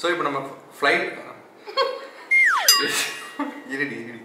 So இப்போ நம்ம flight இருடி இருடி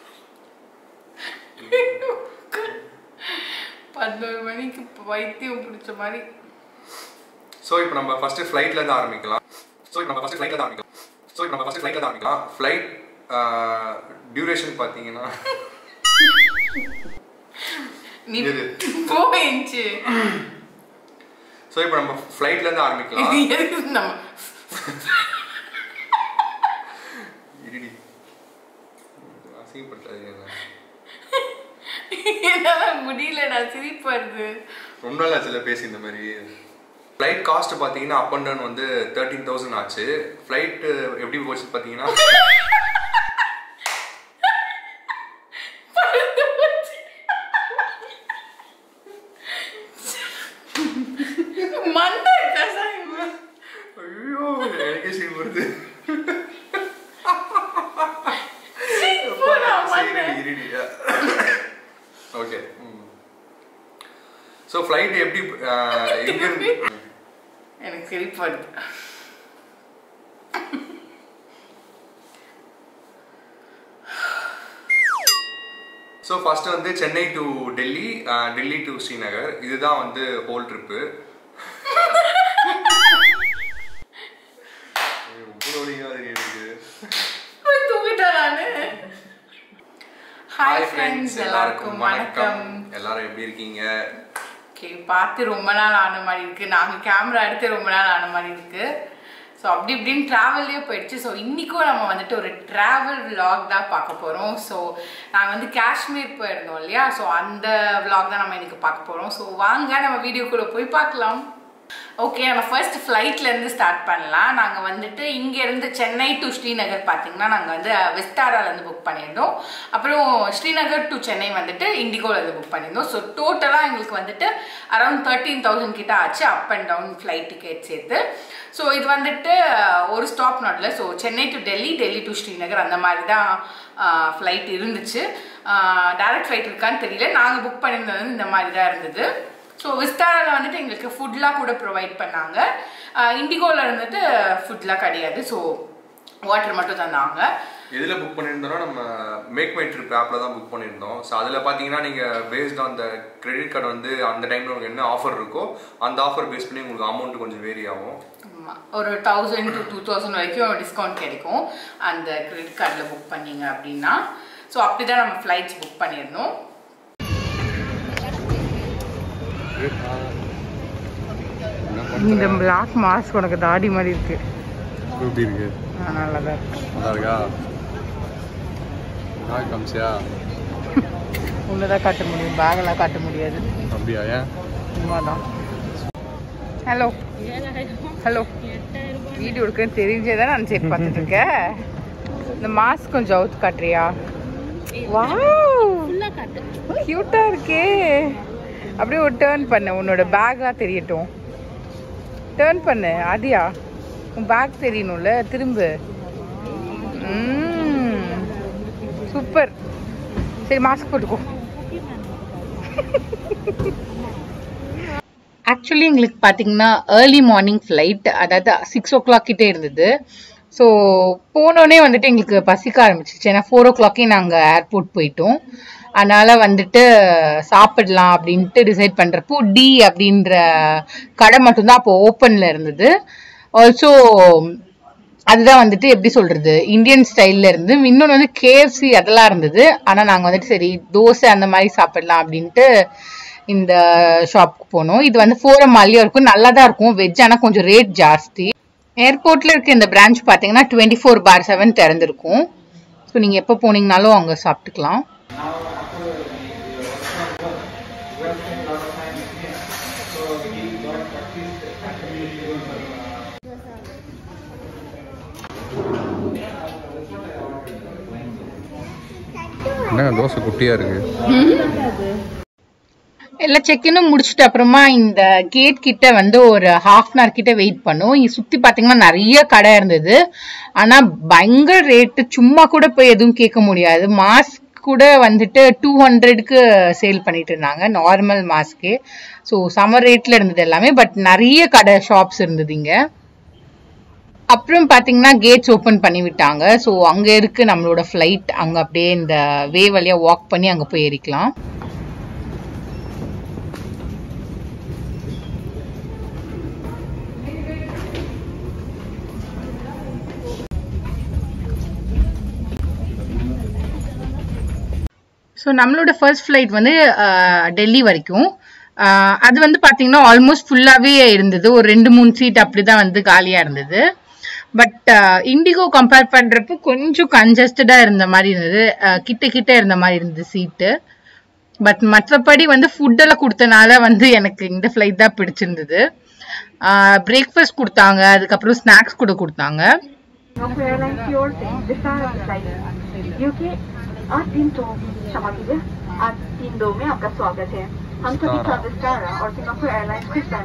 பதினோரு மணிக்கு வைத்தியம் பிடிச்ச மாதிரி ஸோ இப்போ நம்ம ஃபர்ஸ்ட் ஃப்ளைட்ல இருந்து ஆரம்பிக்கலாம் ஸோ இப்போ நம்ம ஃபர்ஸ்ட் ஃப்ளைட்ல இருந்து ஆரம்பிக்கலாம் ஸோ இப்போ நம்ம ஃபர்ஸ்ட் ஃப்ளைட்ல இருந்து ஆரம்பிக்கலாம் ஃப்ளைட் டியூரேஷன் பார்த்தீங்கன்னா நீ எது? போயிடுச்சு ஸோ இப்போ நம்ம ஃப்ளைட்ல இருந்து ஆரம்பிக்கலாம் இது எதுக்கு நம்ம இருடி அசிங்கப்படுத்தாதீங்க என்னால முடியல நான் சிரிப்பு வருது ரொம்ப நாள் ஆச்சுல பேசி இந்த மாதிரி ஃப்ளைட் காஸ்ட் பார்த்தீங்கன்னா அப் அண்ட் டவுன் வந்து தேர்ட்டீன் தௌசண்ட் ஆச்சு ஃப்ளைட் எப்படி போச்சு பார்த்தீங்கன்னா மண்டை கசாயம் ஐயோ எனக்கே சீன் வருது போடா, மண்டை. ஓகே ஸோ ஃப்ளைட் எப்படி அஹ், எங்க இருந்து எனக்கு சிரிப்பு வருது ஸோ ஃபர்ஸ்ட் வந்து Chennai to Delhi ah, Delhi to Srinagar இதுதான் வந்து ஹோல் ட்ரிப்பு போய் தூங்கிட்டேன் நானு ஹாய் ஃப்ரெண்ட்ஸ் எல்லாருக்கும் வணக்கம் எல்லாரும் எப்படி இருக்கீங்க ஓகே பார்த்து ரொம்ப நாள் ஆன மாதிரி இருக்கு நாங்க கேமரா எடுத்து ரொம்ப நாள் ஆன மாதிரி இருக்கு ஸோ அப்படி இப்படின்னு ட்ராவல்லே போயிடுச்சு ஸோ இன்னைக்கும் நம்ம வந்துட்டு ஒரு ட்ராவல் vlog தான் பார்க்க போகிறோம் ஸோ நாங்கள் வந்து காஷ்மீர் போயிருந்தோம் இல்லையா ஸோ அந்த vlog தான் நம்ம இன்னைக்கு பார்க்க போகிறோம் ஸோ வாங்க நம்ம வீடியோக்குள்ளே போய் பார்க்கலாம் ஓகே நம்ம ஃபர்ஸ்ட் ஃப்ளைட்லேருந்து ஸ்டார்ட் பண்ணலாம் நாங்கள் வந்துட்டு இங்கேருந்து சென்னை டு ஸ்ரீநகர் பார்த்தீங்கன்னா நாங்கள் வந்து விஸ்தாராலேருந்து புக் பண்ணியிருந்தோம் அப்புறம் ஸ்ரீநகர் டு சென்னை வந்துட்டு இண்டிகோலேருந்து புக் பண்ணியிருந்தோம் ஸோ டோட்டலாக எங்களுக்கு வந்துட்டு அரௌண்ட் தேர்ட்டீன் தௌசண்ட் கிட்ட ஆச்சு up and down flight ticket சேர்த்து ஸோ இது வந்துட்டு ஒரு ஸ்டாப் நாட்ல so Chennai to Delhi Delhi to Srinagar அந்த மாதிரி தான் ஃப்ளைட் இருந்துச்சு டேரக்ட் ஃப்ளைட் இருக்கான்னு தெரியல நாங்கள் புக் பண்ணியிருந்தது வந்து இந்த மாதிரி தான் இருந்தது ஸோ விஸ்தாராவில் வந்துட்டு எங்களுக்கு ஃபுட்லாம் கூட ப்ரொவைட் பண்ணாங்க இண்டிகோவில் இருந்துட்டு ஃபுட்லாம் கிடையாது ஸோ வாட்டர் மட்டும் தந்தாங்க எதில் புக் பண்ணியிருந்தோம்னா நம்ம மேக் மை ட்ரிப் ஆப்பில் தான் புக் பண்ணியிருந்தோம் ஸோ அதில் பார்த்தீங்கன்னா நீங்கள் based on the credit card வந்து அந்த டைமில் உங்களுக்கு என்ன ஆஃபர் இருக்கோ அந்த ஆஃபர் பேஸ் பண்ணி உங்களுக்கு அமௌண்ட் கொஞ்சம் வேரி ஆகும் ஆமா. ஒரு தௌசண்ட் டு டூ தௌசண்ட் வரைக்கும் டிஸ்கவுண்ட் கிடைக்கும் அந்த கிரெடிட் கார்டில் புக் பண்ணீங்க அப்படின்னா ஸோ அப்படி தான் நம்ம ஃப்ளைட்ஸ் புக் பண்ணியிருந்தோம் இந்த பிளாக் மாஸ்க் உனக்கு தாடி மாதிரி இருக்கு எப்படி இருக்கு நல்லா தான் இருக்கு நல்லா இருக்கா நாய் காமிச்சியா தான் காட்ட முடியும் பேகெல்லாம் காட்ட முடியாது அப்படியா ஏன் உண்மைதான் ஹலோ ஹலோ வீடியோ எடுக்கன்னு தெரிஞ்சே தான் நான் சரி பார்த்துட்டு இருக்கேன் இந்த மாஸ்க் கொஞ்சம் அவுத்து காட்டுறியா வாவ் கியூட்டா இருக்கே அப்படியே ஒரு டேர்ன் பண்ணு உன்னோட பேக்லாம் தெரியட்டும் டேர்ன் பண்ணு ஆதியா உன் பேக் தெரியணும்ல திரும்ப சூப்பர் சரி மாஸ்க் போட்டுக்கோ ஆக்சுவலி எங்களுக்கு பார்த்தீங்கன்னா ஏர்லி மார்னிங் ஃப்ளைட் அதாவது சிக்ஸ் ஓ கிளாக் கிட்டே இருந்தது ஸோ போனோடனே வந்துட்டு எங்களுக்கு பசிக்க ஆரம்பிச்சிச்சு ஏன்னா ஃபோர் ஓ கிளாக்கே நாங்கள் ஏர்போர்ட் போயிட்டோம் அதனால வந்துட்டு சாப்பிடலாம் அப்படின்ட்டு டிசைட் பண்ணுறப்போ டி அப்படின்ற கடை மட்டும்தான் அப்போ ஓப்பனில் இருந்தது ஆல்சோ அதுதான் வந்துட்டு எப்படி சொல்றது இந்தியன் ஸ்டைல்ல இருந்து இன்னொன்று வந்து கேஎஃப்சி அதெல்லாம் இருந்தது ஆனால் நாங்கள் வந்துட்டு சரி தோசை அந்த மாதிரி சாப்பிடலாம் அப்படின்ட்டு இந்த ஷாப்புக்கு போனோம் இது வந்து ஃபோரம் மாலியும் இருக்கும் நல்லா தான் இருக்கும் வெஜ் ஆனால் கொஞ்சம் ரேட் ஜாஸ்தி ஏர்போர்ட்ல இருக்க இந்த பிரான்ச் பார்த்தீங்கன்னா டுவெண்ட்டி ஃபோர் பார் செவன் திறந்திருக்கும் ஸோ நீங்கள் எப்போ போனீங்கனாலும் அங்கே சாப்பிட்டுக்கலாம் என்னங்க தோசை குட்டியாக இருக்கு எல்லாம் செக்இனும் முடிச்சுட்டு அப்புறமா இந்த கேட் கிட்ட வந்து ஒரு ஹாஃப் அன் ஹவர் கிட்ட வெயிட் பண்ணோம் இங்க சுத்தி பாத்தீங்கன்னா நிறைய கடை இருந்தது ஆனா பயங்கர ரேட்டு சும்மா கூட போய் எதுவும் கேட்க முடியாது மாஸ்க் கூட வந்துட்டு டூ ஹண்ட்ரடுக்கு சேல் பண்ணிட்டு இருந்தாங்க நார்மல் மாஸ்க்கே ஸோ சம்மர் ரேட்ல இருந்தது எல்லாமே பட் நிறைய கடை ஷாப்ஸ் இருந்தது இங்க அப்புறம் பார்த்தீங்கன்னா கேட்ஸ் ஓப்பன் பண்ணி விட்டாங்க ஸோ அங்கே இருக்கு நம்மளோட ஃப்ளைட் அங்கே அப்படியே இந்த வே வழியாக வாக் பண்ணி அங்கே போய் ஏறிக்கலாம் ஸோ நம்மளோட ஃபர்ஸ்ட் ஃப்ளைட் வந்து அஹ், டெல்லி வரைக்கும் அஹ், அது வந்து பார்த்தீங்கன்னா ஆல்மோஸ்ட் ஃபுல்லாகவே இருந்தது ஒரு ரெண்டு மூணு சீட் அப்படி தான் வந்து காலியாக இருந்தது பட் இண்டிகோ கம்பேர் பண்ணுறப்போ கொஞ்சம் கன்ஜஸ்டடாக இருந்த மாதிரி இருந்தது அஹ், கிட்ட கிட்ட இருந்த மாதிரி இருந்தது சீட்டு பட் மற்றபடி வந்து ஃபுட்டெல்லாம் கொடுத்தனால வந்து எனக்கு இந்த ஃப்ளைட் தான் பிடிச்சிருந்தது பிரேக்ஃபாஸ்ட் கொடுத்தாங்க அதுக்கப்புறம் ஸ்நாக்ஸ் கூட கொடுத்தாங்க Singapore Airlines की ओर से विस्तारा की फ्लाइट यूके आठ तीन दो क्षमा कीजिए आठ तीन दो में आपका स्वागत है हम सभी का विस्तारा और सिंगापुर एयरलाइंस कुछ समय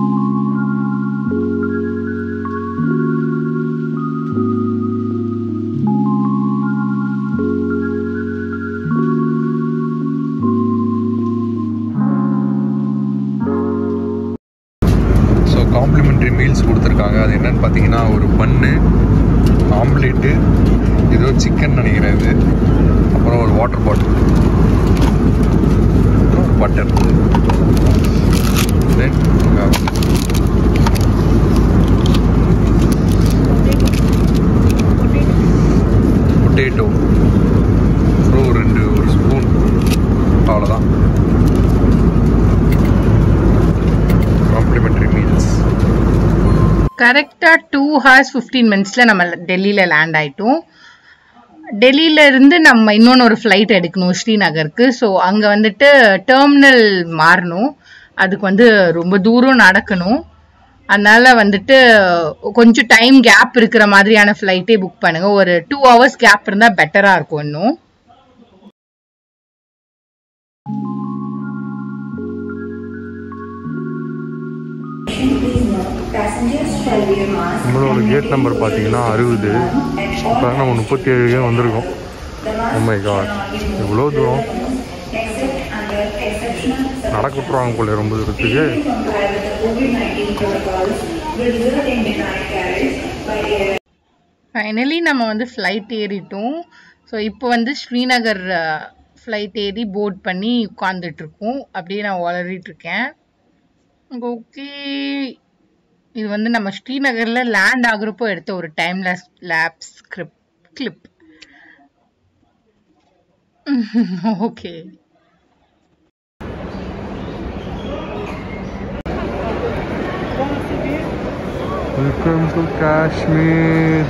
ஸோ காம்ப்ளிமெண்ட்ரி மீல்ஸ் கொடுத்துருக்காங்க அது என்னன்னு பார்த்தீங்கன்னா ஒரு பன்னு ஆம்லேட்டு ஏதோ சிக்கன் நினைக்கிறேன் இது அப்புறம் ஒரு வாட்டர் பாட்டில் அப்புறம் ஒரு பட்டர் தென் பொட்டேட்டோ அப்புறம் ஒரு ரெண்டு ஒரு ஸ்பூன் அவ்வளோதான் காம்ப்ளிமெண்ட்ரி மீல்ஸ் கரெக்டாக டூ ஹார்ஸ் ஃபிஃப்டீன் மினிட்ஸில் நம்ம டெல்லியில் லேண்ட் ஆயிட்டோம் டெல்லியில இருந்து நம்ம இன்னொன்று ஒரு ஃப்ளைட் எடுக்கணும் ஸ்ரீநகருக்கு ஸோ அங்கே வந்துட்டு டெர்மினல் மாறணும் அதுக்கு வந்து ரொம்ப தூரம் நடக்கணும் அதனால வந்துட்டு கொஞ்சம் டைம் கேப் இருக்கிற மாதிரியான ஃப்ளைட்டே புக் பண்ணுங்க ஒரு டூ ஹவர்ஸ் கேப் இருந்தால் பெட்டராக இருக்கும் இன்னும் நம்மளோட கேட் நம்பர் பார்த்தீங்கன்னா அறுபது இப்போ நம்ம முப்பத்தி ஏழுக்கே வந்திருக்கோம் உண்மை காட் இவ்வளோ தூரம் நடக்க விட்ருவாங்க போல ரொம்ப தூரத்துக்கு ஃபைனலி நம்ம வந்து ஃப்ளைட் ஏறிட்டோம் ஸோ இப்போ வந்து ஸ்ரீநகர் ஃப்ளைட் ஏறி போர்ட் பண்ணி உட்காந்துட்டு இருக்கோம் அப்படியே நான் வளரிட்டு இருக்கேன் ஓகே இது வந்து நம்ம ஸ்ரீநகரில் லேண்ட் ஆகுறப்போ எடுத்த ஒரு டைம் லேஸ் லேப்ஸ் ஸ்கிரிப் clip okay welcome to Kashmir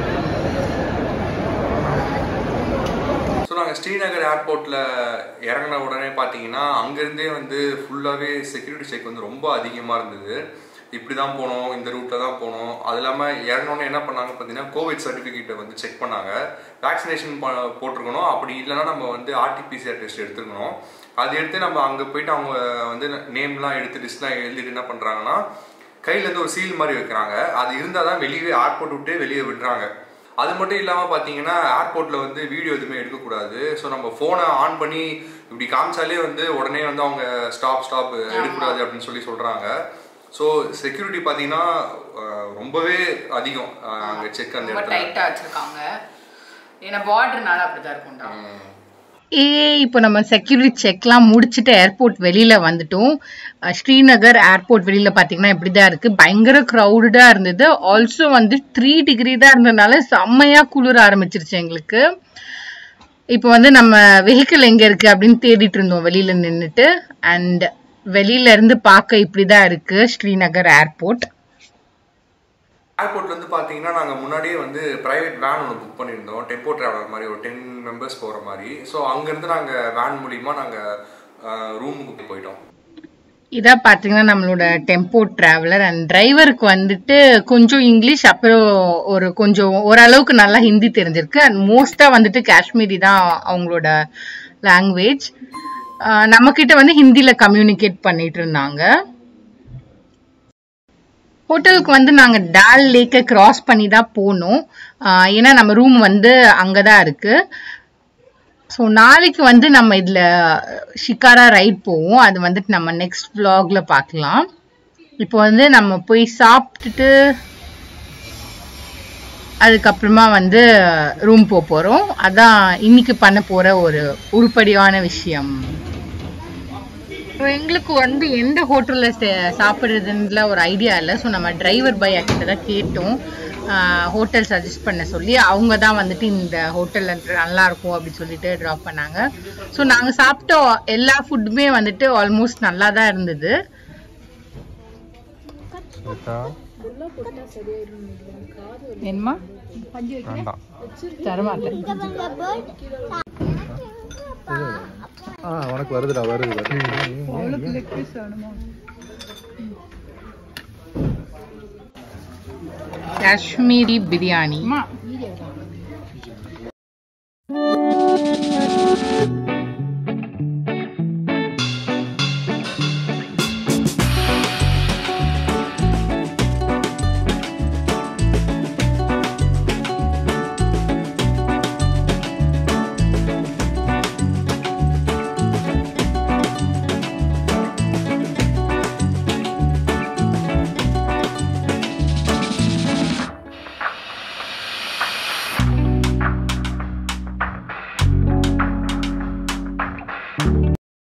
so நாங்கள் ஸ்ரீநகர் ஏர்போர்ட்டில் இறங்கின உடனே பார்த்தீங்கன்னா அங்கேருந்தே வந்து ஃபுல்லாகவே செக்யூரிட்டி செக் வந்து ரொம்ப அதிகமாக இருந்தது இப்படி தான் போனோம் இந்த ரூட்டில் தான் போனோம் அது இல்லாமல் இறங்கினோடனே என்ன பண்ணாங்க பார்த்தீங்கன்னா கோவிட் சர்டிஃபிகேட்டை வந்து செக் பண்ணாங்க வேக்சினேஷன் போட்டிருக்கணும் அப்படி இல்லைன்னா நம்ம வந்து ஆர்டிபிசிஆர் டெஸ்ட் எடுத்துக்கணும் அது எடுத்து நம்ம அங்கே போயிட்டு அவங்க வந்து நேம்லாம் எடுத்து லிஸ்ட்லாம் எழுதிட்டு என்ன பண்ணுறாங்கன்னா கையில இருந்து ஒரு சீல் மாதிரி வைக்கிறாங்க அது இருந்தால் தான் வெளியே ஏர்போர்ட் விட்டு வெளியே விடுறாங்க அது மட்டும் இல்லாமல் பார்த்தீங்கன்னா ஏர்போர்ட்டில் வந்து வீடியோ எதுவுமே எடுக்கக்கூடாது ஸோ நம்ம ஃபோனை ஆன் பண்ணி இப்படி காமிச்சாலே வந்து உடனே வந்து அவங்க ஸ்டாப் ஸ்டாப் எடுக்கக்கூடாது அப்படின்னு சொல்லி சொல்கிறாங்க ஸோ செக்யூரிட்டி பார்த்தீங்கன்னா அஹ், ரொம்பவே அதிகம் அஹ், அங்கே செக் அந்த ரொம்ப இடத்துல டைட்டாக வச்சுருக்காங்க ஏன்னா பார்டர்னால அப்படிதான் இருக்கும்டா ம். ஏ இப்போ நம்ம செக்யூரிட்டி செக்லாம் முடிச்சுட்டு ஏர்போர்ட் வெளியில வந்துட்டோம் அஹ் ஸ்ரீநகர் ஏர்போர்ட் வெளியில பாத்தீங்கன்னா இப்படிதான் இருக்கு பயங்கர க்ரௌடடா இருந்தது ஆல்சோ வந்து த்ரீ டிகிரி தான் இருந்ததுனால செம்மையா குளிர ஆரம்பிச்சிருச்சு எங்களுக்கு இப்போ வந்து நம்ம வெஹிக்கிள் எங்க இருக்கு அப்படின்னு தேடிட்டு இருந்தோம் வெளியில நின்றுட்டு அண்ட் வெளியில இருந்து பார்க்க இப்படிதான் இருக்கு ஸ்ரீநகர் ஏர்போர்ட் ஏர்போர்ட்ல இருந்து பார்த்தீங்கன்னா நாங்கள் முன்னாடியே வந்து பிரைவேட் வேன் ஒன்று புக் பண்ணியிருந்தோம் டெம்போ டிராவலர் மாதிரி ஒரு டென் மெம்பர்ஸ் போகிற மாதிரி ஸோ அங்கேருந்து நாங்கள் வேன் மூலிமா நாங்கள் ரூமுக்கு போயிட்டோம் இதான் பார்த்தீங்கன்னா நம்மளோட டெம்போ டிராவலர் அண்ட் டிரைவருக்கு வந்துட்டு கொஞ்சம் இங்கிலீஷ் அப்புறம் ஒரு கொஞ்சம் ஓரளவுக்கு நல்லா ஹிந்தி தெரிஞ்சிருக்கு அண்ட் மோஸ்ட்டாக வந்துட்டு காஷ்மீரி தான் அவங்களோட லாங்குவேஜ் நம்மக்கிட்ட வந்து ஹிந்தியில் கம்யூனிகேட் பண்ணிட்டு இருந்தாங்க ஹோட்டலுக்கு வந்து நாங்கள் டால் லேக்கை கிராஸ் பண்ணி தான் போனோம் ஆஹ் ஏன்னா நம்ம ரூம் வந்து அங்கே தான் இருக்குது ஸோ நாளைக்கு வந்து நம்ம இதில் ஷிகாரா ரைட் போவோம் அது வந்துட்டு நம்ம நெக்ஸ்ட் vlogல பார்க்கலாம் இப்போ வந்து நம்ம போய் சாப்பிட்டுட்டு அதுக்கப்புறமா வந்து ரூம் போக போகிறோம் அதான் இன்னைக்கு பண்ண போகிற ஒரு உருப்படியான விஷயம் ஸோ எங்களுக்கு வந்து எந்த ஹோட்டலில் சாப்பிட்றதுல ஒரு ஐடியா இல்லை ஸோ நம்ம டிரைவர் பை கிட்ட தான் கேட்டோம் ஹோட்டல் சஜஸ்ட் பண்ண சொல்லி அவங்க தான் வந்துட்டு இந்த ஹோட்டலில் நல்லா இருக்கும் அப்படின்னு சொல்லிட்டு ட்ராப் பண்ணாங்க ஸோ நாங்கள் சாப்பிட்ட எல்லா ஃபுட்டுமே வந்துட்டு ஆல்மோஸ்ட் நல்லா தான் இருந்தது என்னமா வேண்டாம் தரமாட்டேன் ஆ உனக்கு வருதுடா வருது காஷ்மீரி பிரியாணி